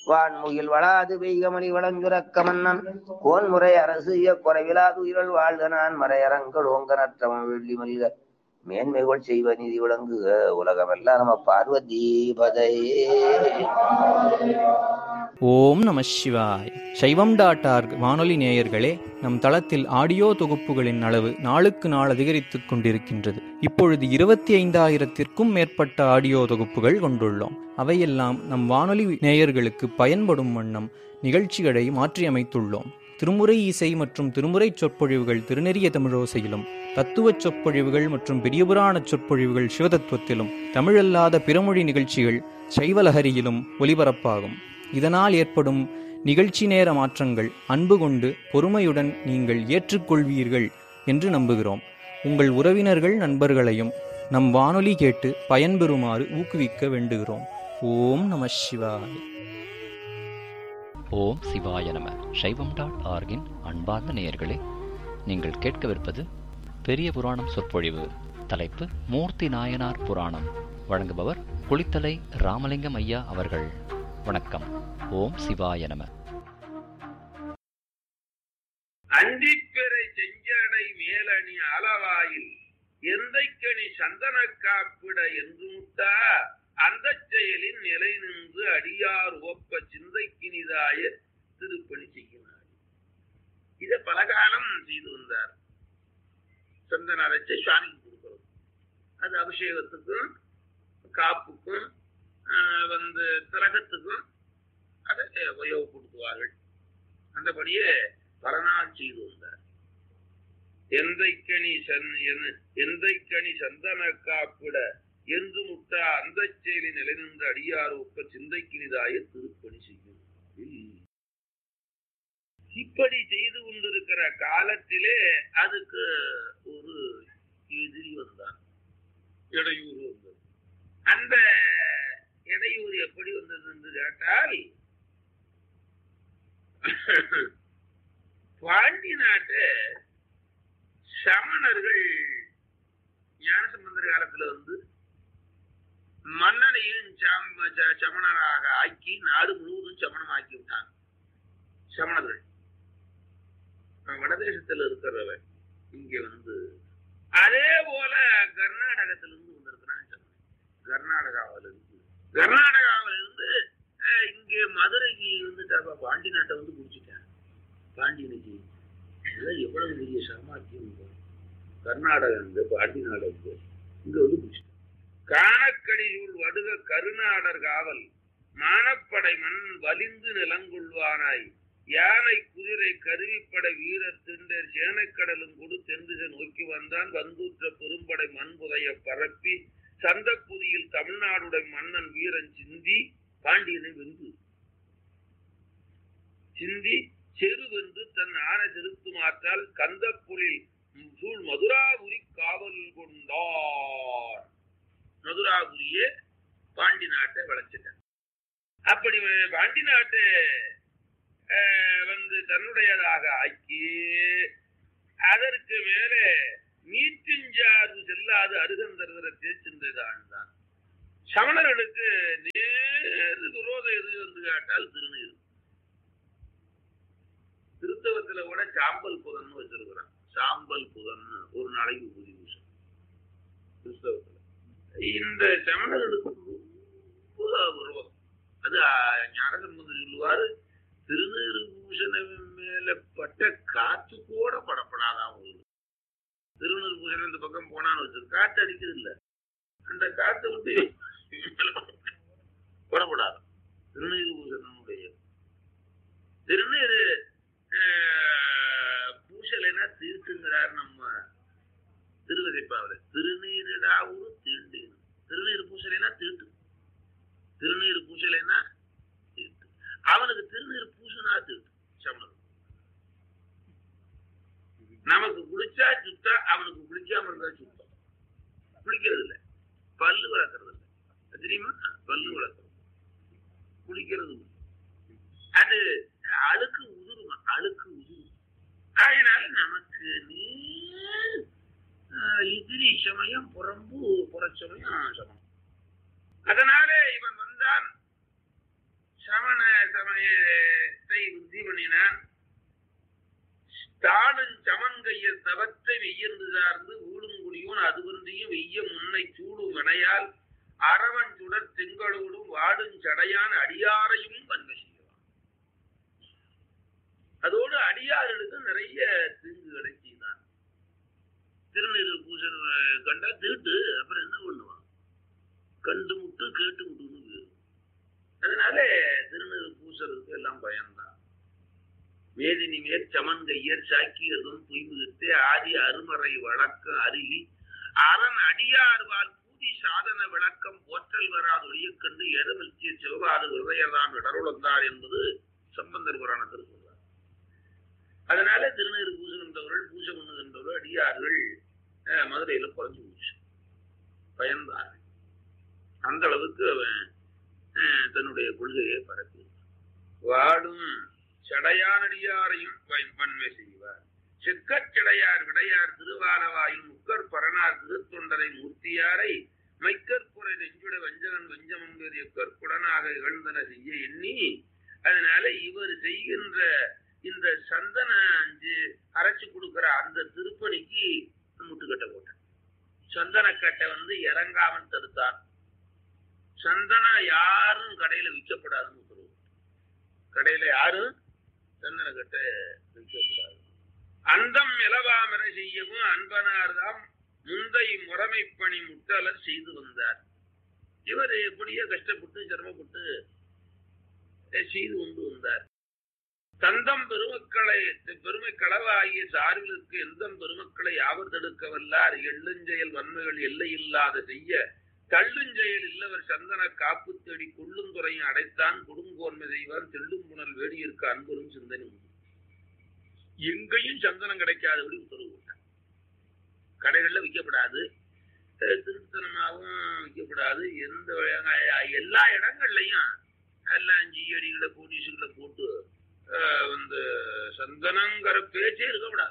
வான்முகில் வளாது பெய்கமணி வளஞ்சுரக்க மன்னன் கோன்முறை அரசு குறைவிலாது உயிரல் வாழ்க நான் மறையரங்கள் ஓங்க நற்றவன் வெள்ளி மனித மேன்மைகள் செய்வ நிதி விளங்குக உலகமெல்லாம் நம்ம பார்வதி பதையே ஓம் நம சிவாய் சைவம் டாட் ஆர்க் வானொலி நேயர்களே நம் தளத்தில் ஆடியோ தொகுப்புகளின் அளவு நாளுக்கு நாள் அதிகரித்துக் கொண்டிருக்கின்றது இப்பொழுது இருபத்தி ஐந்தாயிரத்திற்கும் மேற்பட்ட ஆடியோ தொகுப்புகள் கொண்டுள்ளோம் அவையெல்லாம் நம் வானொலி நேயர்களுக்கு பயன்படும் வண்ணம் நிகழ்ச்சிகளை மாற்றியமைத்துள்ளோம் திருமுறை இசை மற்றும் திருமுறை சொற்பொழிவுகள் திருநெறிய தமிழோசையிலும் தத்துவச் சொற்பொழிவுகள் மற்றும் பெரியபுராண சொற்பொழிவுகள் சிவதத்துவத்திலும் தமிழல்லாத பிறமொழி நிகழ்ச்சிகள் சைவலஹரியிலும் ஒலிபரப்பாகும் இதனால் ஏற்படும் நிகழ்ச்சி நேர மாற்றங்கள் அன்பு கொண்டு பொறுமையுடன் நீங்கள் ஏற்றுக்கொள்வீர்கள் என்று நம்புகிறோம் உங்கள் உறவினர்கள் நண்பர்களையும் நம் வானொலி கேட்டு பயன்பெறுமாறு ஊக்குவிக்க வேண்டுகிறோம் ஓம் நம சிவாய ஓம் சிவாய நம சைவம் டாட் ஆர்கின் அன்பார்ந்த நேயர்களே நீங்கள் கேட்கவிருப்பது பெரிய புராணம் சொற்பொழிவு தலைப்பு மூர்த்தி நாயனார் புராணம் வழங்குபவர் குளித்தலை ராமலிங்கம் ஐயா அவர்கள் வணக்கம் ஓம் சிவாய நம அந்திப்பெறை செஞ்சடை மேலணி அளவாயில் எந்தைக்கணி சந்தன காப்பிட என்று முட்டா அந்த செயலின் நிலை நின்று அடியார் ஒப்ப சிந்தைக்கினிதாய திருப்பணி செய்கிறார் இதை பல காலம் செய்து வந்தார் சந்தன அரைச்சை சுவாமிக்கு கொடுக்கிறது அது அபிஷேகத்துக்கும் காப்புக்கும் ஆஹ், வந்து திலகத்துக்கும் அதை உபயோகப்படுத்துவார்கள் அந்தபடியே பல நாள் செய்து வந்தார் எந்தைக்கணி சன் என- எந்தைக்கணி சந்தன காப்பிட என்று முட்டா அந்த செயலி நிலைநின்ற அடியார் ஒப்ப சிந்தைக்கினிதாய திருப்பணி செய்யும் இப்படி செய்து கொண்டிருக்கிற காலத்திலே அதுக்கு ஒரு எதிரி வந்தான் இடையூறு வந்தது அந்த இடையூறு எப்படி வந்தது என்று கேட்டால் பாண்டி நாட்டு சமணர்கள் ஞானசம்பந்தர் காலத்துல வந்து மன்னனையும் சம- ச- சமணராக ஆக்கி நாடு முழுவதும் சமணமாக்கி விட்டாங்க சமணர்கள் அவன் வடதேசத்துல இருக்கிறவன் இங்க வந்து அதே போல கர்நாடகத்துல இருந்து வந்திருக்கிறான் சமணன் கர்நாடகாவில இருந்து கர்நாடகாவில இருந்து அஹ், இங்க மதுரைக்கு இருந்துட்டாப்பா பாண்டி நாட்டை வந்து குடிச்சிட்டான் பாண்டியனுக்கு இதெல்லாம் எவ்வளவு பெரிய சமாத்தியம் இது. கர்நாடகா இருந்து பாண்டி நாடு இருந்து இங்க வந்து குடிச்சிட்டான் காணக்கடியுள் வடுக கருநாடர் காவல் மானப்படை மண் வலிந்து நிலங்கொள்வானாய் யானை குதிரை கருவிப்படை வீரர் திண்டர் சேனைக்கடலும் கொடு தென்றுக நோக்கி வந்தான் வந்துற்ற பெரும்படை மண்புதைய பரப்பி சந்தப்புதியில் தமிழ்நாடுடைய மன்னன் வீரன் சிந்தி பாண்டியனை வென்று சிந்தி செருவென்று தன் ஆன திருத்துமாற்றால் கந்தப்புலில் சூழ் மதுராபுரி காவல் கொண்டார் மதுராபுரியே பாண்டி நாட்டை வளைச்சிட்டார் அப்படி பாண்டி நாட்டை அஹ், வந்து தன்னுடையதாக ஆக்கி அதற்கு மேலே நீட்டிஞ்சாறு செல்லாது அருகந்தருகிற தேய்ச்சின்றதான் தான் சமணர்களுக்கு நேரு விரோதம் எது என்று கேட்டால் திருநீர் கிறிஸ்தவத்துல கூட சாம்பல் புதன் வச்சிருக்கிறான் சாம்பல் புதன் ஒரு நாளைக்கு பூஜை பூசம் கிறிஸ்தவத்துல இந்த சமணர்களுக்கு ரொம்ப விரோதம் அது ஞானசம்பந்தர் சொல்லுவாரு திருநீறு பூஷண மேல பட்ட காத்து கூட படப்படாதான் உங்களுக்கு திருநீறு பூஷணம் இந்த பக்கம் போனான்னு வச்சு காத்து அடிக்குது இல்ல அந்த காத்து விட்டு படப்படாது திருநீறு பூஷணனுடைய திருநீறு ஆஹ், பூசலைன்னா தீர்க்குங்கிறார் நம்ம திருவதைப்பாவில் திருநீரிடாவூர் தீண்டேன் திருநீர் பூசலைன்னா தீட்டு திருநீர் பூசலைன்னா தீட்டு அவனுக்கு திருநீர் பூசினா தீட்டு சமணன் நமக்கு குளிச்சா சுத்தா அவனுக்கு குளிக்காம இருந்தா சுத்தம் குளிக்கிறது இல்ல பல்லு வளர்க்கறது இல்ல அது தெரியுமா பல்லு வளர்க்கறது குளிக்கிறது இல்ல. அது அழுக்கு உதிருமா அழுக்கு உதிரும் அதனால நமக்கு நேர் ஆஹ், எதிரி சமயம் புறம்பு புறச்சமயம் சமம் அதனாலே இவன் வந்தான் சமண சம சமயத்தை உறுதி பண்ணினான் தானும் சமன்கையர் தவத்தை வெய்யர்ந்து சார்ந்து ஊடும் குடியோன் அது விருந்தியும் வெய்ய முன்னை சூடும் வினையால் அரவன் சுடர் திங்களோடும் வாடும் சடையான் அடியாரையும் வன்மை செய்வான் அதோடு அடியார்களுக்கு நிறைய தீங்குகளை செய்தான் திருநீர் பூசல் கண்டா திருட்டு அப்புறம் என்ன பண்ணுவான் கண்டு முட்டு கேட்டு முட்டுன்னு பேரு. அதனால திருநீர் பூசலுக்கு எல்லாம் பயன்தான் வேதினி மேற் சமன்கையர் சாக்கியதும் புய்முகத்தே ஆதி அருமறை வழக்கம் அருகி அரண் அடியார்வால் பூதி சாதன விளக்கம் போற்றல் வராதொழிய கண்டு எருமிழ்ச்சிய சிவபாத விதையதான் இடருளந்தார் என்பது சம்பந்தர் புராணத்தில் சொல்றார் அதனால திருநீர் பூசுகின்றவர்கள் பூஜை பண்ணுகின்றவர்கள் அடியார்கள் அஹ், மதுரையில குறைஞ்சு போச்சு பயந்தார்கள் அந்த அளவுக்கு அவன் அஹ், தன்னுடைய கொள்கையை பரப்பி வாடும் சடையானடியாரையும் வன்- வன்மை செய்வார் செக்கச்சடையார் விடையார் திருவாலவாயும் முக்கர் பரனார் திருத்தொண்டரை மூர்த்தியாரை மைக்கற்புரை நெஞ்சுட வஞ்சகன் வஞ்சமம் பேர் எக்கற்குடனாக இகழ்ந்தன செய்ய எண்ணி அதனால இவர் செய்கின்ற இந்த சந்தன அஞ்சு அரைச்சு கொடுக்கிற அந்த திருப்பணிக்கு முட்டுக்கட்டை போட்டான் சந்தனக்கட்டை வந்து இறங்காமல் தடுத்தான் சந்தனம் யாரும் கடையில விற்கப்படாதுன்னு உத்தரவு கடையில யாரும் சந்தனக்கட்டை விற்கக்கூடாது அந்தம் இலவாமர செய்யவும் அன்பனார்தாம் முந்தை முறைமைப்பணி முட்டலர் செய்து வந்தார் இவர் எப்படியோ கஷ்டப்பட்டு சிரமப்பட்டு அஹ், செய்து கொண்டு வந்தார் தந்தம் பெருமக்களை பெருமை களவாகிய சார்பிலுக்கு எந்தம் பெருமக்களை யாவர் தடுக்க வல்லார் எள்ளுஞ்செயல் வன்மைகள் எல்லை இல்லாத செய்ய தள்ளுஞ்செயல் இல்லவர் சந்தன காப்பு தேடி கொள்ளும் துறையும் அடைத்தான் கொடுங்கோன்மை செய்வார் தெள்ளும் புனல் வேடியிற்கு அன்பரும் சிந்தனை உண்டு. எங்கேயும் சந்தனம் கிடைக்காதபடி உத்தரவு போட்டார் கடைகள்ல விற்கப்படாது அஹ் திருட்டுத்தனமாகவும் விற்கப்படாது எந்த வகையான- எல்லா இடங்கள்லையும் எல்லாம் ஜியடிகளை போலீஸுகளை போட்டு அஹ், வந்து சந்தனங்கிற பேச்சே இருக்கக்கூடாது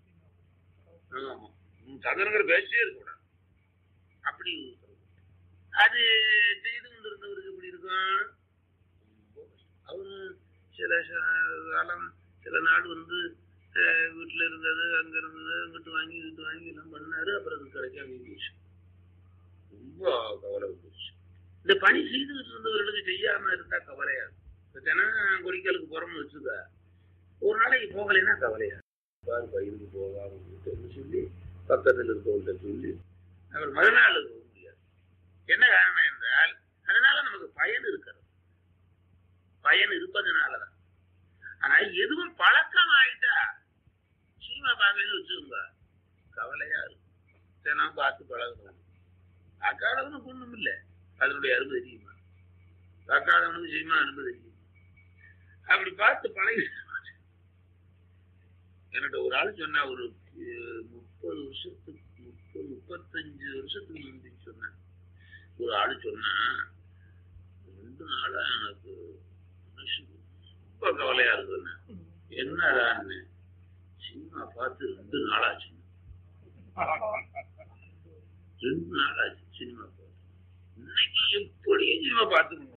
ஆமா ம், சந்தனங்கிற பேச்சே இருக்கக்கூடாது அப்படி உத்தரவு போட்டார். அது செய்து கொண்டிருந்தவருக்கு எப்படி இருக்கும் ரொம்ப கஷ்டம். அவரு சில ச- காலம் சில நாள் வந்து அஹ், வீட்டுல இருந்தது அங்க இருந்தது அங்கிட்டு வாங்கி இங்கிட்டு வாங்கி எல்லாம் பண்ணாரு அப்புறம் அது கிடைக்காம போச்சு ரொம்ப கவலை போச்சு இந்த பணி செய்துகிட்டு இருந்தவர்களுக்கு செய்யாம இருந்தா கவலையா இருக்கும். இப்ப தினம் கொடிக்கலுக்கு போறோம்னு வச்சுக்க ஒரு நாளைக்கு போகலைன்னா கவலையா இருக்கும். பாரு பயிருக்கு போகாம விட்டுன்னு சொல்லி பக்கத்தில் இருக்கவங்கள்ட்ட சொல்லி அவர் மறுநாள் போக முடியாது என்ன காரணம் என்றால் அதனால நமக்கு பயன் இருக்கிறது பயன் இருப்பதனாலதான் ஆனா எதுவும் பழக்கம் ஆயிட்டா சினிமா பார்க்கணும்னு வச்சுக்கோங்க கவலையா இருக்கும் தினம் பார்த்து பழகணும் பார்க்காதவனுக்கு ஒண்ணும் இல்லை அதனுடைய அருமை தெரியுமா பார்க்காதவனுக்கு சினிமா அனுமதி தெரியுமா அப்படி பார்த்து பழகி என்கிட்ட ஒரு ஆள் சொன்னா ஒரு அஹ், முப்பது வருஷத்துக்கு முப்பது முப்பத்தஞ்சு வருஷத்துக்கு முந்தி சொன்னேன் ஒரு ஆள் சொன்னா ரெண்டு நாளா எனக்கு மனசு ரொம்ப கவலையா இருக்குன்னு என்னடான்னு சினிமா பார்த்து ரெண்டு நாளாச்சு ரெண்டு நாளாச்சு சினிமா பார்த்து இன்னைக்கு எப்படியும் சினிமா பார்த்து முடியல.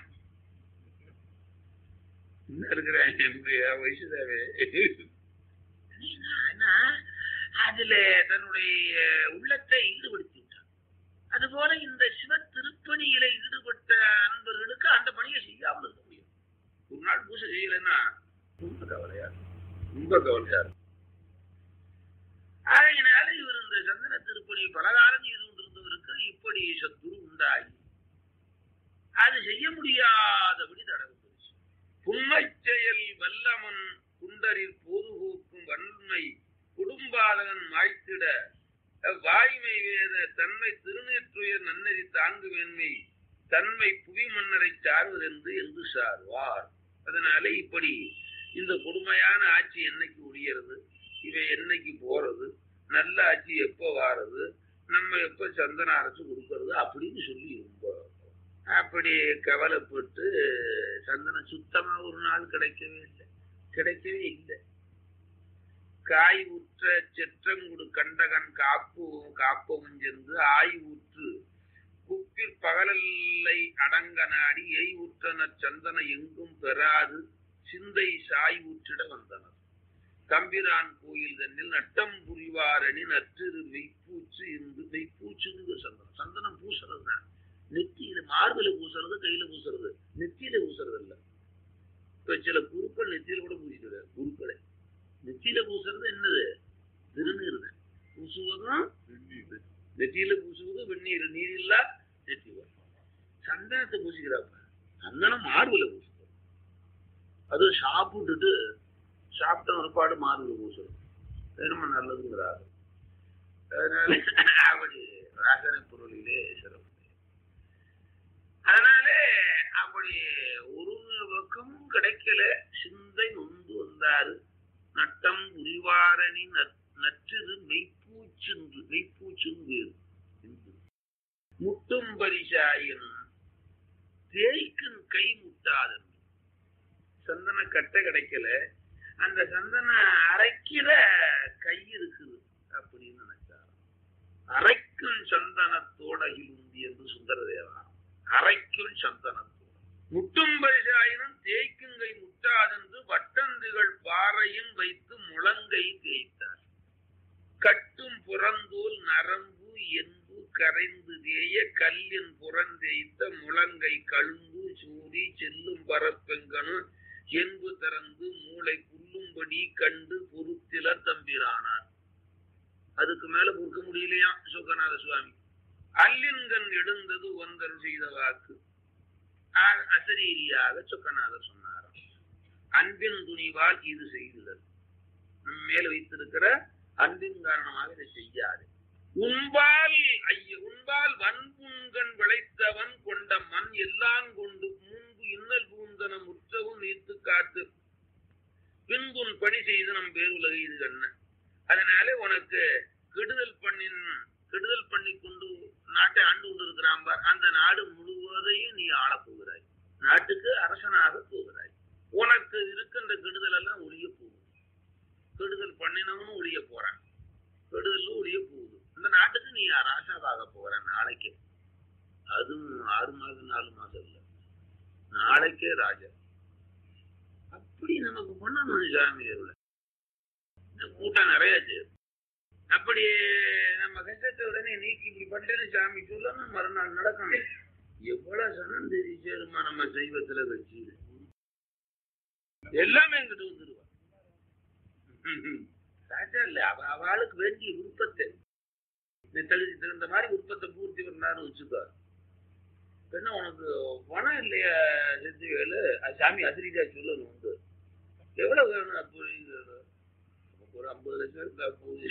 என்ன இருக்கிறேன் என்னுடைய வயசுதாவே ஆனா அதுல தன்னுடைய உள்ளத்தை ஈடுபடுத்தி விட்டான் அதுபோல இந்த சிவ திருப்பணியில ஈடுபட்ட அன்பர்களுக்கு அந்த பணியை செய்யாமல் இருக்க முடியும் ஒரு நாள் பூஜை செய்யலைன்னா ரொம்ப கவலையா இருக்கும். ரொம்ப கவலையா இருக்கும் ஆகையினால இவர் இந்த சந்தன திருப்பணி பலகாலம் செய்து கொண்டிருந்தவருக்கு இப்படி சத்துரு உண்டாகி அது செய்ய முடியாதபடி தடவுச்சு புண்மை செயல் வல்லமன் குண்டரில் போதுபோக்கும் வன்மை குடும்பாதகன் மாய்த்திட வாய்மை வேத தன்மை திருநேற்றுயர் நன்னறி தாங்கு வேண்மை தன்மை புவி மன்னரை சார்வதென்று என்று சார்வார் அதனால இப்படி இந்த கொடுமையான ஆட்சி என்னைக்கு ஒழியறது இவை என்னைக்கு போறது நல்ல ஆட்சி எப்போ வாரது நம்ம எப்ப சந்தன அரசு கொடுக்கறது அப்படின்னு சொல்லி ரொம்ப அப்படி கவலைப்பட்டு சந்தனம் சுத்தமா ஒரு நாள் கிடைக்கவே இல்லை கிடைக்கவே இல்லை காய் உற்ற செற்றங்குடு கண்டகன் காப்பு காப்பவும் சென்று ஆய் ஊற்று குப்பிற் பகலல்லை அடங்க நாடி எய் உற்றனர் சந்தன எங்கும் பெறாது சிந்தை சாய் ஊற்றிட வந்தனர் தம்பிரான் கோயில் தன்னில் நட்டம் புரிவாரணி நற்றிரு மெய்ப்பூச்சு இருந்து மெய்ப்பூச்சுங்க சந்தனம் சந்தனம் பூசுறது தான் நெத்தியில மார்பில பூசுறது கையில பூசுறது நெத்தியில பூசுறது இல்ல இப்ப சில குருக்கள் நெத்தியில கூட பூசிட்டு குருக்களை நெத்தியில பூசுறது என்னது திருநீர் தான் பூசுவதும் வெந்நீர். நெத்தியில பூசுவது வெந்நீர் நீர் இல்ல நெத்தி சந்தனத்தை பூசிக்கிறாப்ப சந்தனம் மார்பில பூசுறது அது சாப்பிட்டுட்டு சாப்பிட்ட ஒருபாடு மார்பில பூசுறது அது ரொம்ப நல்லதுங்கிறாரு அதனால அப்படி ராசனை பொருளிலே சிறப்பு அதனாலே அப்படி ஒரு பக்கமும் கிடைக்கல சிந்தை நொந்து வந்தாரு நட்டம் உரிவாரணி நற்றிரு மெய்ப்பூச்சென்று மெய்ப்பூச்சுன்னு முட்டும் பரிசாயின் தேய்க்கும் கை முட்டாதன் சந்தன கட்டை கிடைக்கல அந்த சந்தன அரைக்கிற கை இருக்குது அப்படின்னு நினைச்சார் அரைக்கும் சந்தனத்தோடகில் உந்தி என்று சுந்தரதேவா அரைக்கும் சந்தனத்தோட முட்டும் பரிசாயினும் தேய்க்குங்கை முட்டாதென்று வட்டந்துகள் பாறையும் வைத்து முழங்கை தேய்த்தார் கட்டும் புறந்தோல் நரம்பு என்பு கரைந்து தேய கல்லின் புறந்தேய்த்த முழங்கை கழும்பு சூடி செல்லும் பரப்பெங்கனும் என்பு திறந்து மூளை புல்லும்படி கண்டு பொருத்தில தம்பிரானார் அதுக்கு மேல பொறுக்க முடியலையா சுகநாத சுவாமி அல்லின்கண் எழுந்தது ஒந்தர் செய்த வாக்கு ஆ- அசரீரியாக சொக்கநாதர் சொன்னாராம் அன்பின் துணிவால் இது செய்துதல் நம் மேல வைத்திருக்கிற அன்பின் காரணமாக இதை செய்யாது உன்பால் ஐய உன்பால் வன்புண்கண் விளைத்தவன் கொண்ட மண் எல்லாம் கொண்டு முன்பு இன்னல் பூந்தன முற்றவும் நீத்து காத்து பின்புன் பணி செய்து நம் பேருலக இது கண்ண அதனால உனக்கு கெடுதல் பண்ணின் கெடுதல் பண்ணி கொண்டு நாட்டை ஆண்டு கொண்டு இருக்கிறான் பார் அந்த நாடு முழுவதையும் நீ ஆளப் போகிறாய் நாட்டுக்கு அரசனாக போகிறாய் உனக்கு இருக்கின்ற கெடுதல் எல்லாம் ஒழிய போகுது கெடுதல் பண்ணினவனும் ஒழிய போறான் கெடுதலும் ஒழிய போகுது இந்த நாட்டுக்கு நீ ராசாவாக போகிற நாளைக்கே அதுவும் ஆறு மாதம் நாலு மாதம் இல்ல நாளைக்கே ராஜா அப்படி நமக்கு பண்ணணும் சாமி அருளை. இந்த கூட்டம் நிறைய செய்யும் அப்படி நம்ம கஷ்டத்தை உடனே நீக்கி இப்படி பண்ணேன்னு சாமி சொல்லணும் மறுநாள் நடக்கணும் எவ்வளவு சனம் தெரிஞ்சிருமா நம்ம சைவத்துல வச்சு எல்லாமே எங்கிட்ட வந்துருவா ராஜா இல்ல அவ அவளுக்கு வேண்டிய விருப்பத்தை நெத்தழுதி திறந்த மாதிரி விருப்பத்தை பூர்த்தி பண்ணாருன்னு வச்சுக்கோ என்ன உனக்கு பணம் இல்லையா செஞ்சு வேலு அது சாமி அதிரடியா சொல்லணும் வந்து எவ்வளவு வேணும் அப்படிங்கிறது நமக்கு ஒரு ஐம்பது லட்சம் இருந்தா போகுது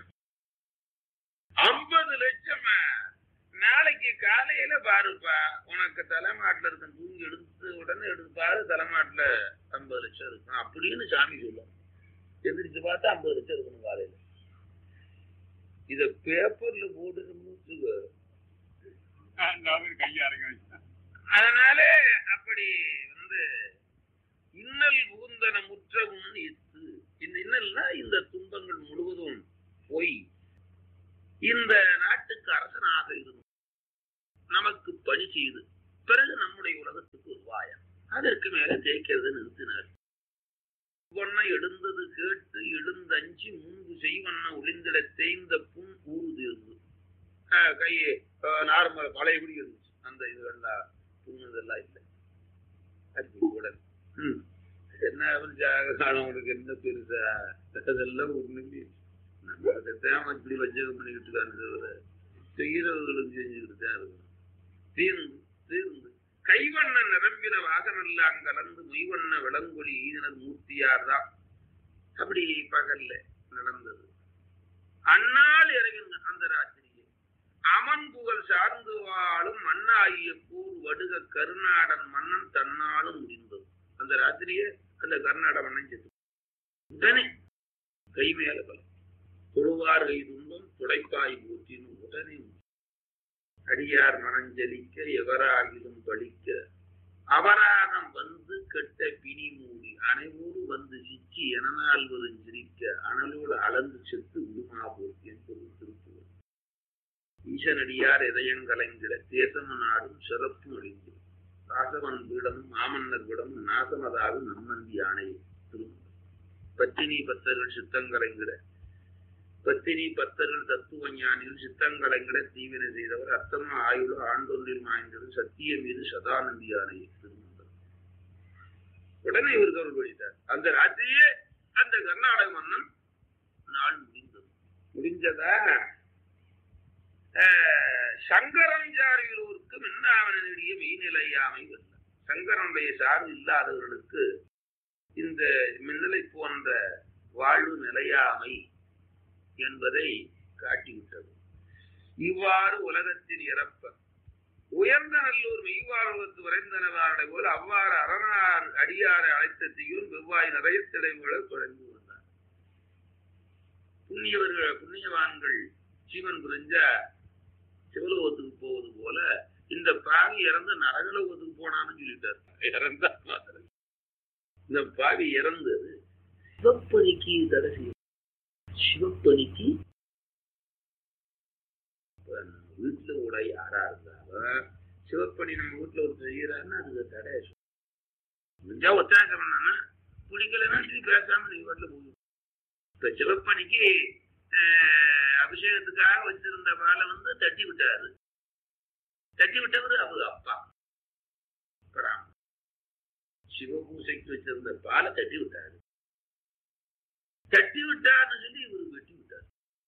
ஐம்பது லட்சமா நாளைக்கு காலையில பாருப்பா உனக்கு தலைமாட்டுல இருக்க தூங்கி எடுத்து உடனே எடுத்து பாரு தலைமாட்டுல ஐம்பது லட்சம் இருக்கும் அப்படின்னு சாமி சொல்லும் எந்திரிச்சு பார்த்தா ஐம்பது லட்சம் இருக்கணும் காலையில இத பேப்பர்ல போட்டு மூச்சுக்க அதனால அப்படி வந்து இன்னல் புகுந்தன முற்றவும் இத்து இந்த இன்னல்னா இந்த துன்பங்கள் முழுவதும் போய் இந்த நாட்டுக்கு அரசனாக இருந்து நமக்கு பணி செய்து பிறகு நம்முடைய உலகத்துக்கு உருவாயம் அதற்கு மேல தேய்க்கிறது நிறுத்தினார் பொன்ன எழுந்தது கேட்டு எழுந்தஞ்சி முன்பு செய்வண்ண ஒளிந்திட தேய்ந்த புண் ஊறுதிருந்து கையை நார்மல் பழையபடி இருந்துச்சு அந்த இதுகள்லாம் புண்ணு இதெல்லாம் இல்லை அது கூட ம். என்ன அவனுக்கு என்ன பெருசா அதெல்லாம் ஒண்ணுமே நம்ம அதை தேவை இப்படி வஞ்சகம் பண்ணிக்கிட்டு இருக்கான்னு தவிர செய்கிறவர்களுக்கு செஞ்சுக்கிட்டு தான் இருக்கணும் தீர்ந்து தீர்ந்து கைவண்ண நிரம்பின வாகனெல்லாம் கலந்து மொய்வண்ண விளங்கொலி ஈதனர் மூர்த்தியார் தான் அப்படி பகல்ல நடந்தது அந்நாள் இறைவன் அந்த ராத்திரியில் அமன் புகழ் சார்ந்து வாழும் மண்ணாகிய கூர் வடுக கருநாடன் மன்னன் தன்னாலும் முடிந்தது அந்த ராத்திரியே அந்த கர்நாட மன்னன் செத்து உடனே கை மேல பலம் தொழுவார் கை துன்பம் துடைப்பாய் பூத்தின்னு உடனே அடியார் மனஞ்சலிக்க எவராகிலும் பலிக்க அபராதம் வந்து கெட்ட பிணி மூடி அனைவரு வந்து சிச்சி எனனால் வரும் சிரிக்க அனலோடு அளந்து செத்து விடுமா போச்சு என்பது திருக்குறள் ஈசனடியார் இதயம் கலைந்திட தேசம் நாடும் சிறப்பு அழிந்து ராசவன் பீடமும் மாமன்னர் பீடமும் நாசமதாக நம்மந்தி யானை திரும்ப பத்தினி பத்தர்கள் சித்தங்கலைந்திட பத்தினி பத்தர்கள் தத்துவ ஞானிகள் சித்தங்கலைங்கிட தீவினை செய்தவர் அத்தம ஆயுள் ஆண்டொன்றில் மாய்ந்தது சத்திய மீது சதானந்தி யானை திரும்ப உடனே இவருக்கு அவர் படித்தார் அந்த ராத்திரியே அந்த கர்நாடக மன்னன் நாள் முடிந்தது முடிஞ்சதா ஆஹ், சங்கரன் சார்பிலோருக்கு மின்னாவனுடைய மெய்நிலையாமை வெல்ல சங்கரனுடைய சார்பு இல்லாதவர்களுக்கு இந்த மின்னலை போன்ற வாழ்வு நிலையாமை என்பதை காட்டிவிட்டது இவ்வாறு உலகத்தின் இறப்ப உயர்ந்த நல்லூர் மெய்வாழ்வத்து உறைந்தனவாருடைய போல் அவ்வாறு அரணார் அடியாரை அழைத்த தீயூர் வெவ்வாய் நிறைய திடைவுகளை தொடர்ந்து வந்தார் புண்ணியவர்கள் புண்ணியவான்கள் ஜீவன் புரிஞ்ச சிவலோகத்துக்கு போவது போல இந்த பாவி இறந்து நரகலோகத்துக்கு போனான்னு சொல்லிட்டார் இறந்தா மாத்திரம் இந்த பாவி இறந்தது சிவப்பணிக்கு தடை செய்யும் சிவப்பணிக்கு இப்ப நம்ம வீட்டுல கூட யாரா இருந்தாலும் சிவப்பணி நம்ம வீட்டுல ஒரு செய்யறாருன்னா அதுக்கு தடை முடிஞ்சா ஒத்தாசம் பண்ணா பிடிக்கலன்னா நீ பேசாம நீ வீட்டுல போய் இப்ப சிவப்பணிக்கு ஆஹ், அபிஷேகத்துக்காக வச்சிருந்த பாலை வந்து தட்டி விட்டாரு தட்டி விட்டவர் அவர் அப்பா அப்புறம் சிவபூசைக்கு வச்சிருந்த பாலை தட்டி விட்டாரு தட்டி விட்டார்னு சொல்லி இவரு வெட்டி விட்டார்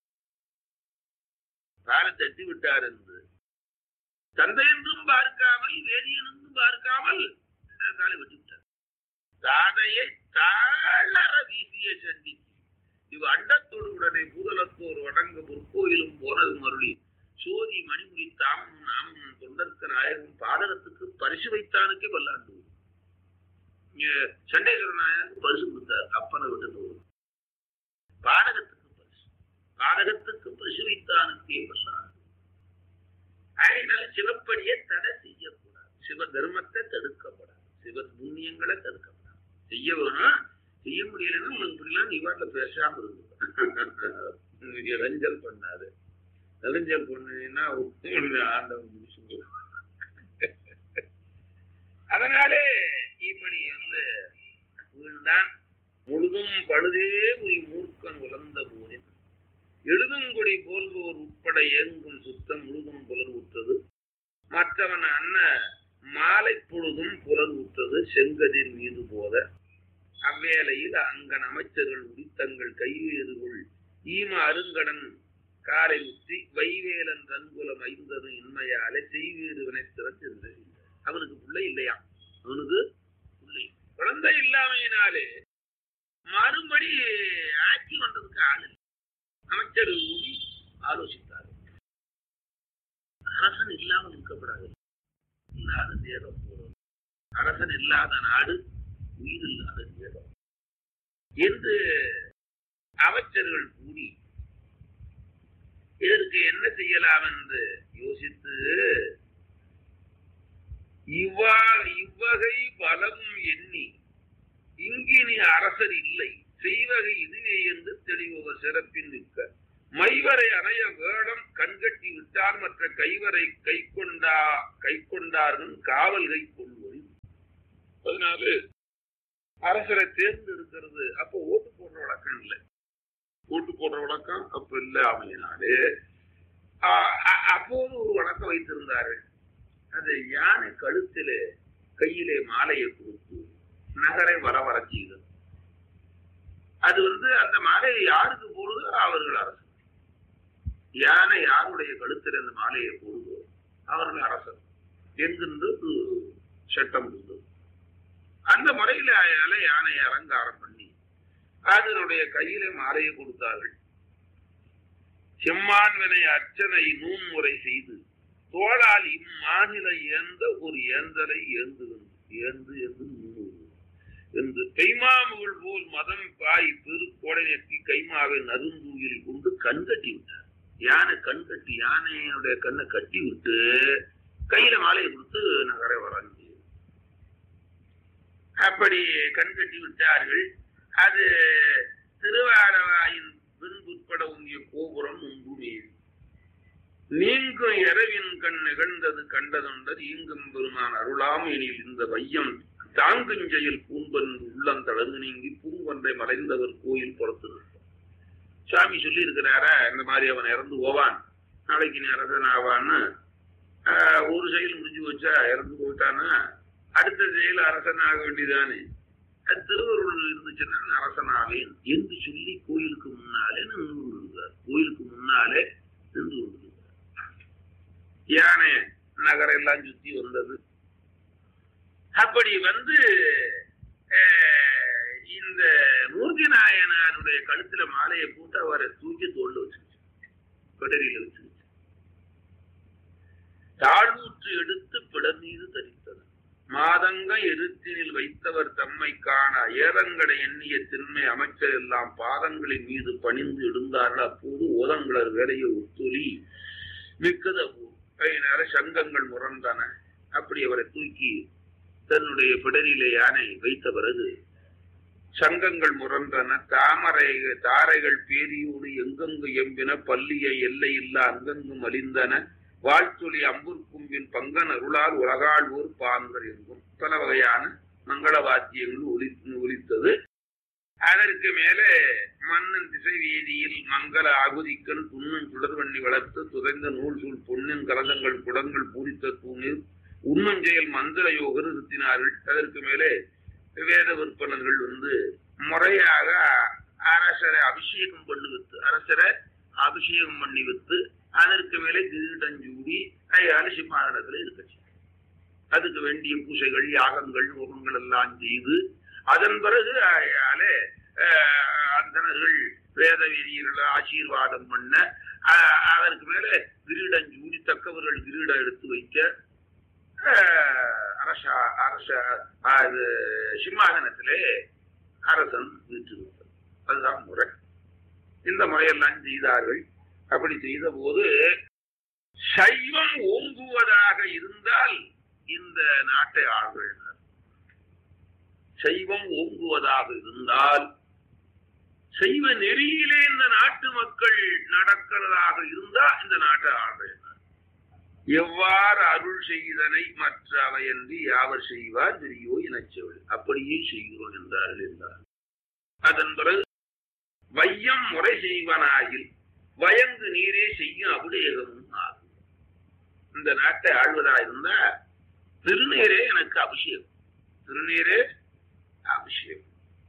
பாலை தட்டி விட்டார் என்று தந்தை என்றும் பார்க்காமல் வேதியன் என்றும் பார்க்காமல் அஹ், காலை வெட்டி விட்டார் தாதையை தாழற வீசிய சண்டி இவ் அண்டத்தோடு உடனே பூதலத்தோர் வடங்க பொற்கோயிலும் போனது மருளி சோதி மணிமுடி தாமமும் நாமமும் தொண்டர்க்க நாயகம் பாதகத்துக்கு பரிசு வைத்தானுக்கே பல்லாண்டு இங்க சண்டேஸ்வர நாயகருக்கு பரிசு கொடுத்தார் அப்பனை விட்டு போகும் பாதகத்துக்கு பரிசு பாதகத்துக்கு பரிசு வைத்தானுக்கே பல்லாண்டு அதனால சிவப்படியை தடை செய்யக்கூடாது சிவ தர்மத்தை தடுக்கப்படாது சிவ புண்ணியங்களை தடுக்கப்படாது செய்ய வேணும் செய்ய முடியலன்னா உனக்கு இப்படிலாம் நீ வாட்டில் பேசாம இருக்கு இடைஞ்சல் பண்ணாது இடைஞ்சல் பண்ணீங்கன்னா ஆண்டவன் முடிச்சு அதனாலே இப்படி வந்து வீழ்ந்தான் முழுதும் பழுதே உய் மூர்க்கன் உலர்ந்த போதே எழுதுங்குடி போல்வோர் உட்பட ஏங்கும் சுத்தம் முழுதும் புலர் உற்றது மற்றவன் அண்ண மாலை பொழுதும் புலர் உற்றது செங்கதிர் மீது போத அவ்வேளையில் அங்கன் அமைச்சர்கள் உடித்தங்கள் கைவேறுகள் ஈம அருங்கடன் காரை முற்றி வைவேலன் ரன்குலம் ஐந்தது இன்மையாலே செய்வீடு வினைத்திறந்து அவனுக்கு பிள்ளை இல்லையா அவனுக்கு பிள்ளை குழந்தை இல்லாமையினாலே மறுபடி ஆட்சி பண்றதுக்கு ஆள் இல்லை அமைச்சர் கூடி ஆலோசித்தார் அரசன் இல்லாமல் இருக்கப்படாது இல்லாத நேரம் போதும் அரசன் இல்லாத நாடு உயிர் இல்லாத நேரம் என்று அமைச்சர்கள் கூடி இதற்கு என்ன செய்யலாம் என்று யோசித்து இவ்வா இவ்வகை பலமும் எண்ணி இங்கினி அரசர் இல்லை செய்வகை இதுவே என்று தெளிவவர் சிறப்பில் நிற்க மைவரை அணைய வேடம் கண்கட்டி விட்டால் மற்ற கைவரை கை கொண்டா கை கொண்டார்கள் காவல் கை கொள்வது அதனால அரசரை தேர்ந்தெடுக்கிறது அப்போ ஓட்டு போடுற வழக்கம் இல்லை ஓட்டு போடுற வழக்கம் அப்ப இல்லை அமையினாலே அப்போது ஒரு வழக்கம் வைத்திருந்தார்கள் அது யானை கழுத்திலே கையிலே மாலையை கொடுத்து நகரை வர வர செய்தது அது வந்து அந்த மாலையை யாருக்கு போடுதோ அவர்கள் அரசர் யானை யாருடைய கழுத்தில் அந்த மாலையை போடுதோ அவர்கள் அரசர் என்கின்ற ஒரு சட்டம் இருந்தது அந்த முறையில யானை அலங்காரம் பண்ணி அதனுடைய கையில மாலையை கொடுத்தார்கள் செம்மான்வனை அர்ச்சனை நூன்முறை செய்து தோளால் இம்மாநில ஏந்த ஒரு ஏந்தலை ஏந்து ஏந்து என்று முன்னூறு என்று கைமாமுகள் போல் மதம் பாய் பெரு கோடை நெட்டி கைமாவை நருந்தூயில் கொண்டு கண் கட்டி விட்டார் யானை கண் கட்டி யானையுடைய கண்ணை கட்டி விட்டு கையில மாலையை கொடுத்து நகரை வராங்க அப்படி கண் கட்டி விட்டார்கள் அது திருவாரவாயின் பின்புட்பட உங்கிய கோபுரம் முன்பு மீது நீங்கும் இரவின் கண் நிகழ்ந்தது கண்டதுண்டர் ஈங்கும் பெருமான் அருளாம் எனில் இந்த வையம் தாங்குஞ்செயல் பூம்பன் உள்ளந்தளர்ந்து நீங்கி பூங்கொன்றை மறைந்தவர் கோயில் புறத்து சாமி சொல்லி இருக்கிறாரா இந்த மாதிரி அவன் இறந்து போவான் நாளைக்கு நீ அரசன் ஆவான்னு ஆஹ், ஒரு செயல் முடிஞ்சு வச்சா இறந்து போயிட்டானா அடுத்த செயல் அரசன் ஆக வேண்டியதானே அது திருவருள் இருந்துச்சுன்னா நான் அரசனாவேன் என்று சொல்லி கோயிலுக்கு முன்னாலே நின்று கொண்டிருக்கிறார் கோயிலுக்கு முன்னாலே நின்று கொண்டிருக்கிறார் யானை நகரம் எல்லாம் சுத்தி வந்தது அப்படி வந்து அஹ், இந்த மூர்த்தி நாயனாருடைய கழுத்துல மாலையை போட்டு அவரை தூக்கி தோல்ல வச்சுருச்சு பெடரியில வச்சுருச்சு தாழ்வுற்று எடுத்து பிடர் மீது தரித்தது மாதங்க எருத்தினில் வைத்தவர் தம்மை காண ஏதங்களை எண்ணிய திண்மை அமைச்சர் எல்லாம் பாதங்களின் மீது பணிந்து எழுந்தார்கள் அப்போது ஓதங்களர் வேலையை ஒத்துழி மிக்கத அதனால சங்கங்கள் முரண்டன அப்படி அவரை தூக்கி தன்னுடைய பிடரிலே யானை வைத்த பிறகு சங்கங்கள் முரண்டன தாமரை தாரைகள் பேரியோடு எங்கெங்கு எம்பின பல்லிய எல்லையில்லா அங்கங்கும் அழிந்தன வாழ்த்துளி அம்புர்கும்பின் பங்கன் அருளால் உலகாழ்வோர் பாங்கர் எங்கும் பல வகையான மங்கள வாத்தியங்கள் ஒலி ஒலித்தது அதற்கு மேலே மன்னன் திசை வீதியில் மங்கள ஆகுதிக்கல் துண்ணும் சுடர்வண்ணி வளர்த்து துதைந்த நூல் சூழ் பொன்னின் கலசங்கள் குடங்கள் பூரித்த தூணில் உண்மஞ்செயல் மந்திர யோகர் நிறுத்தினார்கள் அதற்கு மேலே வேத விற்பனர்கள் வந்து முறையாக அரசரை அபிஷேகம் பண்ணி வைத்து அரசரை அபிஷேகம் பண்ணி வைத்து அதற்கு மேலே கிரீடஞ்சூடி கையால சிம்மாசனத்துல இருக்கச்சு அதுக்கு வேண்டிய பூசைகள் யாகங்கள் ஹோமங்கள் எல்லாம் செய்து அதன் பிறகு அயாலே அந்தனர்கள் வேத வீதியில் ஆசீர்வாதம் பண்ண அஹ், அதற்கு மேலே கிரீடஞ்சூடி தக்கவர்கள் கிரீடம் எடுத்து வைக்க அஹ், அரச அரச அது சிம்மாசனத்திலே அரசன் வீற்றிருப்பார் அதுதான் முறை இந்த முறையெல்லாம் செய்தார்கள் அப்படி செய்த போது சைவம் ஓங்குவதாக இருந்தால் இந்த நாட்டை ஆள்கிறார் சைவம் ஓங்குவதாக இருந்தால் சைவ நெறியிலே இந்த நாட்டு மக்கள் நடக்கிறதாக இருந்தா இந்த நாட்டை ஆள்கிறார் எவ்வாறு அருள் செய்தனை மற்ற அவையன்றி யாவர் செய்வார் பெரியோ இனச்செவல் அப்படியே செய்கிறோம் என்றார்கள் என்றார் அதன் பிறகு வையம் முறை செய்வனாயில் வயங்கு நீரே செய்யும் அபிடேகமும் ஆகும் இந்த நாட்டை ஆழ்வதா இருந்தா திருநீரே எனக்கு அபிஷேகம் திருநீரே அபிஷேகம்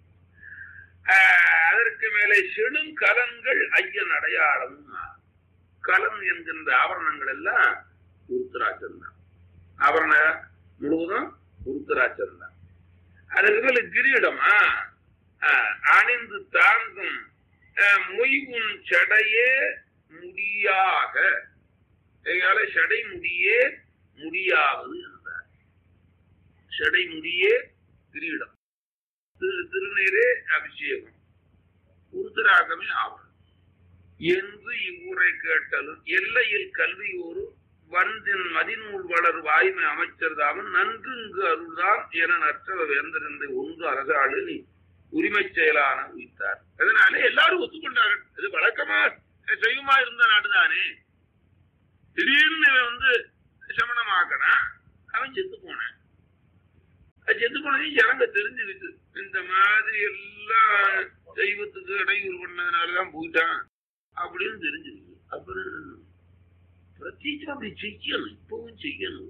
ஆஹ், அதற்கு மேலே செடும் கலன்கள் ஐயன் அடையாளமும் ஆகும். கலன் என்கின்ற ஆபரணங்கள் எல்லாம் உருத்தராட்சம் தான் ஆபரண முழுவதும் உருத்தராட்சம் தான் அதுக்கு மேல கிரீடமா ஆஹ், அணிந்து தாங்கும் ஆஹ், மொய்வுன் சடையே முடியாக எங்கால சடை முடியே முடியாவது என்றார் சடை முடியே கிரீடம் திரு திருநீரே அபிஷேகம் உருத்தராகமே ஆவணம் என்று இவ்வூரை கேட்டலும் எல்லையில் கல்வியோரு வந்தின் மதிநூல் வளர் வாய்மை அமைச்சர் தாமன் நன்று இங்கு அருள்தான் என நற்றவ வேந்தரந்தை ஒன்று அரசாளு நீ உரிமை செயலான உயிர்த்தார் அதனால எல்லாரும் ஒத்துக்கொண்டார்கள் இது வழக்கமா செய்யுமா இருந்த நாடுதானே திடீர்னு இவன் வந்து சமணமாக்கனா அவன் செத்து போனான் அது செத்து போனதையும் ஜனங்க தெரிஞ்சுக்கிட்டு இந்த மாதிரி எல்லாம் தெய்வத்துக்கு இடையூறு பண்ணதுனாலதான் போயிட்டான் அப்படின்னு தெரிஞ்சுக்கிட்டு அப்புறம் பிரத்யேகம் அப்படி செய்யணும் இப்பவும் செய்யணும்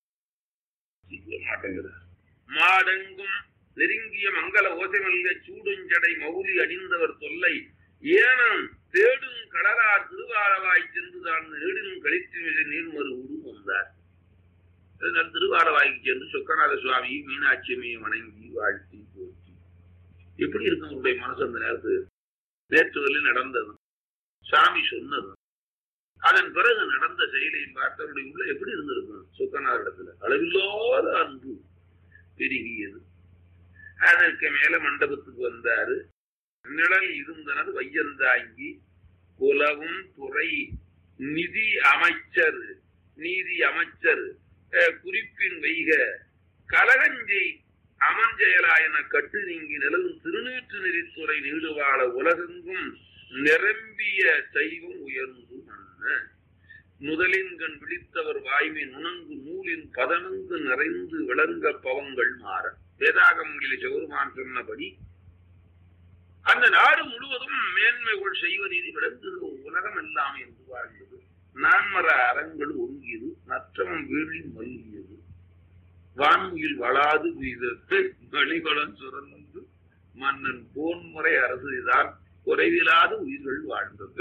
செய்ய மாட்டேங்கிறார் மாடெங்கும் நெருங்கிய மங்கள ஓசைமல்க சூடுஞ்சடை மௌலி அணிந்தவர் தொல்லை ஏனம் தேடும் கடலார் திருவாரவாய் சென்று தான் நேடும் கழித்து நீர்மறு உரு வந்தார் அதனால் திருவாரவாய்க்கு சென்று சொக்கநாத சுவாமி மீனாட்சி அம்மையை வணங்கி வாழ்த்தி போற்றி எப்படி இருக்கும் உங்களுடைய மனசு அந்த நேரத்து நேற்று வரை நடந்தது சாமி சொன்னது அதன் பிறகு நடந்த செயலை பார்த்தவருடைய உள்ள எப்படி இருந்திருக்கும் சொக்கநாத இடத்துல அளவில்லாத அன்பு பெருகியது அதற்கு மேல மண்டபத்துக்கு வந்தாரு நிழல் இருந்தனர் வையந்தாங்கி குலவும் துறை நிதி அமைச்சர் நீதி அமைச்சர் அஹ், குறிப்பின் வைக கலகஞ்சி அமஞ்செயலா என கட்டு நீங்கி நிலவும் திருநீற்று நெறித்துறை நீடுவாழ உலகெங்கும் நிரம்பிய சைவம் உயர்ந்து மன்ன முதலின் கண் விழித்தவர் வாய்மை நுணங்கு நூலின் பதனங்கு நிறைந்து விளங்க பவங்கள் மாற வேதாகமங்களில் சிவருமான் சொன்னபடி அந்த நாடு முழுவதும் மேன்மைகள் செய்வ நீதி விளங்குகிற உலகம் எல்லாம் என்று வாழ்ந்தது நான்மர அறங்கள் ஒங்கியது நற்றமம் வீழி மல்கியது வான்முகில் வளாது வீதத்து வெளிவளம் சுரந்து மன்னன் போன்முறை அரசுதான் குறைவிலாத உயிர்கள் வாழ்ந்தது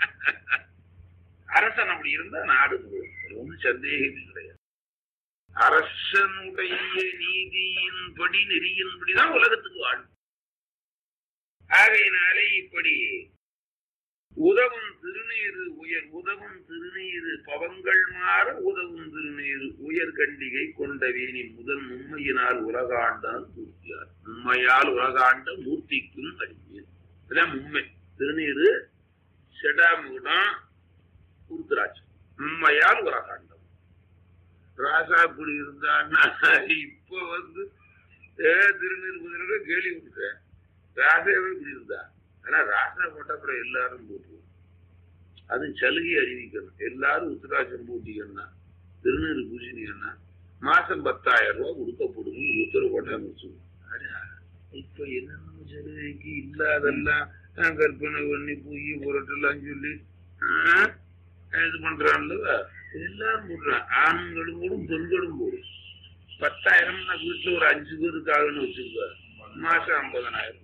அரசன் அப்படி இருந்தா நாடு முழுவதும் ஒன்றும் சந்தேகம் கிடையாது அரசனுடைய நீதியின்படி நெறியின்படிதான் உலகத்துக்கு வாழும் ஆகையினாலே இப்படி உதவும் திருநீரு உயர் உதவும் திருநீரு பவங்கள் மாற உதவும் திருநீரு உயர் கண்டிகை கொண்ட வேணி முதல் உண்மையினால் உலகாண்டான் மூர்த்தியார் உண்மையால் உலகாண்ட மூர்த்திக்கும் அடிமையர் இதான் உண்மை திருநீரு செடாமுடம் குருத்துராட்சம் உண்மையால் உலகாண்டம் ராசா இப்படி இருந்தான்னா இப்ப வந்து ஏ திருநீர் குதிரை கேலி விட்டுட்டேன் ராசாவே இப்படி இருந்தா ஆனா ராசா போட்ட அப்புறம் எல்லாரும் போட்டுருவோம் அது சலுகை அறிவிக்கணும் எல்லாரும் உத்தராட்சம் போட்டீங்கன்னா திருநீர் பூசினீங்கன்னா மாசம் பத்தாயிரம் ரூபாய் கொடுக்கப்படும் உத்தரவு போட்டா முடிச்சுவோம் இப்ப என்னென்ன சலுகைக்கு இல்லாதெல்லாம் ஆஹ், கற்பனை பண்ணி பொய் புரட்டெல்லாம் சொல்லி ஆஹ், இது பண்றான்ல எல்லாரும் போடுறான் ஆண்களும் போடும் பெண்களும் போடும் பத்தாயிரம் வீட்டுல ஒரு அஞ்சு பேருக்காகன்னு வச்சுக்கோ மாசம் ஐம்பதனாயிரம்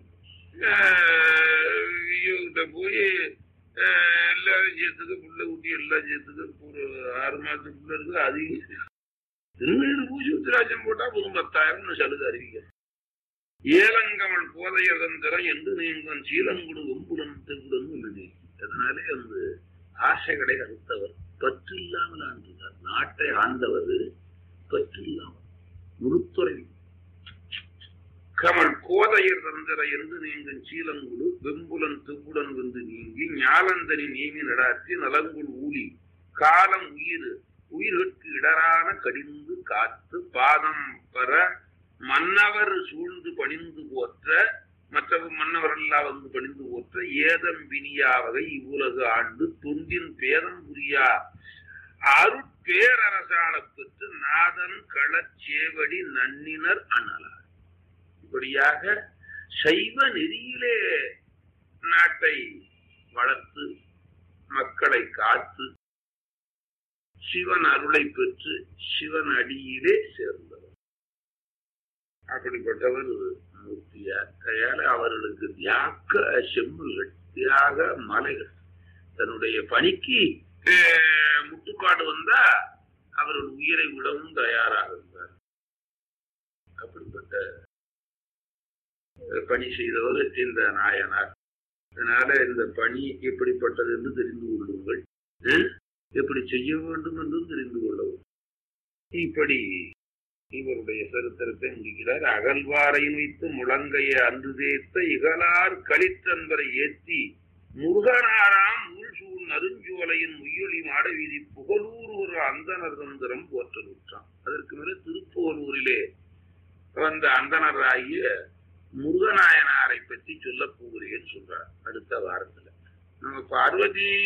இவங்கிட்ட போய் ஆஹ், எல்லாரும் சேர்த்துக்க புள்ள ஊட்டி எல்லாம் சேர்த்துக்க ஒரு ஆறு மாசத்துக்குள்ள இருக்கு அதிகம் திருநீர் பூஜை உத்திராட்சம் போட்டா போதும் பத்தாயிரம் சலுகை அறிவிக்கிறேன் ஏலங்கமல் போதைய தந்திரம் என்று நீங்கும் சீலங்குடு ஒம்புடன் தெங்குடன் உள்ளது அதனாலே வந்து ஆசைகளை அறுத்தவர் பற்று இல்லாமல் ஆண்டுகிறார் நாட்டை ஆண்டவர் பற்று இல்லாமல் முழுத்துறை கமல் கோதையர் தந்திர என்று நீங்கும் சீலங்குடு வெம்புலன் தெவ்வுடன் வந்து நீங்கி ஞாலந்தனி நீமி நடாத்தி நலங்குள் ஊழி காலம் உயிர் உயிர்களுக்கு இடரான கடிந்து காத்து பாதம் பெற மன்னவர் சூழ்ந்து பணிந்து போற்ற மற்ற மன்னவர் எல்லாம் வந்து பணிந்து போற்ற ஏதம் வினியா வகை இவ்வுலகு ஆண்டு தொண்டின் பேதம் புரியா அருட்பேரரசால பெற்று நாதன் களச்சேவடி நன்னினர் அனலார் இப்படியாக சைவ நெறியிலே நாட்டை வளர்த்து மக்களை காத்து சிவன் அருளை பெற்று சிவன் அடியிலே சேர்ந்தவர் அப்படிப்பட்டவர் மூர்த்தியார் கையால அவர்களுக்கு தியாக செம்மல்கள் தியாக மலைகள் தன்னுடைய பணிக்கு அஹ், முட்டுக்காடு வந்தா அவர்கள் உயிரை விடவும் தயாராக இருந்தார் அப்படிப்பட்ட அஹ், பணி செய்தவர் இந்த நாயனார் அதனால இந்த பணி எப்படிப்பட்டது என்று தெரிந்து கொள்ளுங்கள் அஹ், எப்படி செய்ய வேண்டும் என்றும் தெரிந்து கொள்ளவும் இப்படி இவருடைய சரித்திரத்தை முடிக்கிறார் அகழ்வாரை வைத்து முழங்கைய அன்று தேத்த இகலார் கலித்தன்பரை ஏத்தி முருகனாராம் ஊழ்சூழ் நறுஞ்சோலையின் முயொலி மாட வீதி புகழூர் ஒரு அந்தனர் தந்திரம் போற்றலுற்றான் அதற்கு மேல திருப்போலூரிலே வந்த அந்தனராகிய முருகநாயனாரை பற்றி சொல்ல போகிறேன் சொல்றார் அடுத்த வாரத்துல நம்ம பார்வதி